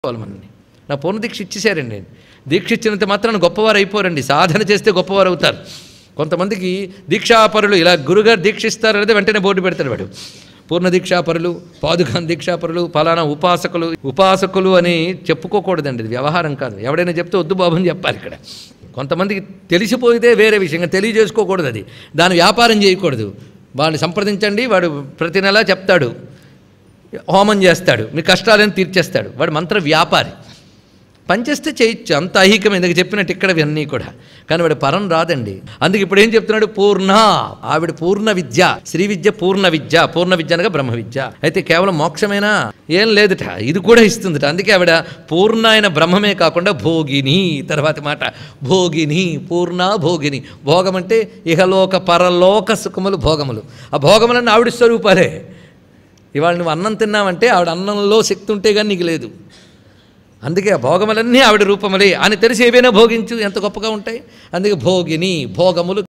వాళ్ళు మనల్ని నా పూర్ణ దీక్ష ఇచ్చేసారండి దీక్ష ఇచ్చినంత మాత్రాన గొప్పవారు అయిపోరండి సాధన చేస్తే గొప్పవారు అవుతారు కొంతమందికి దీక్షాపరులు ఇలా గురుగారు దీక్ష ఇస్తారు లేదా వెంటనే బోర్డు పెడతాడు వాడు పూర్ణ దీక్షాపరులు పాదుకాన్ దీక్షాపరులు ఫలానా ఉపాసకులు ఉపాసకులు అని చెప్పుకోకూడదండి ఇది వ్యవహారం కాదు ఎవడైనా చెప్తే వద్దు బాబు అని చెప్పాలి ఇక్కడ కొంతమందికి తెలిసిపోయితే వేరే విషయంగా తెలియజేసుకోకూడదు అది దాని వ్యాపారం చేయకూడదు వాడిని సంప్రదించండి వాడు ప్రతి నెలా చెప్తాడు హోమం చేస్తాడు మీ కష్టాలను తీర్చేస్తాడు వాడు మంత్ర వ్యాపారి పనిచేస్తే చేయొచ్చు అంత ఐహికం ఎందుకు చెప్పినట్టు ఇక్కడ ఇవన్నీ కూడా కానీ వాడు పరం రాదండి అందుకే ఇప్పుడు ఏం చెప్తున్నాడు పూర్ణ ఆవిడ పూర్ణ విద్య శ్రీ విద్య పూర్ణ విద్య పూర్ణ విద్య అనగా బ్రహ్మ విద్య అయితే కేవలం మోక్షమేనా ఏం లేదుట ఇది కూడా ఇస్తుందిట అందుకే ఆవిడ పూర్ణ అయిన బ్రహ్మమే కాకుండా భోగిని తర్వాత మాట భోగిని పూర్ణ భోగిని భోగం అంటే ఇహలోక పరలోక సుఖములు భోగములు ఆ భోగములన్నీ ఆవిడ స్వరూపాలే ఇవాళ నువ్వు అన్నం తిన్నావంటే ఆవిడ అన్నంలో శక్తి ఉంటే కానీ నీకు లేదు అందుకే ఆ భోగములన్నీ ఆవిడ రూపములే అని తెలిసి ఏవైనా భోగించు ఎంత గొప్పగా ఉంటాయి అందుకే భోగిని భోగములు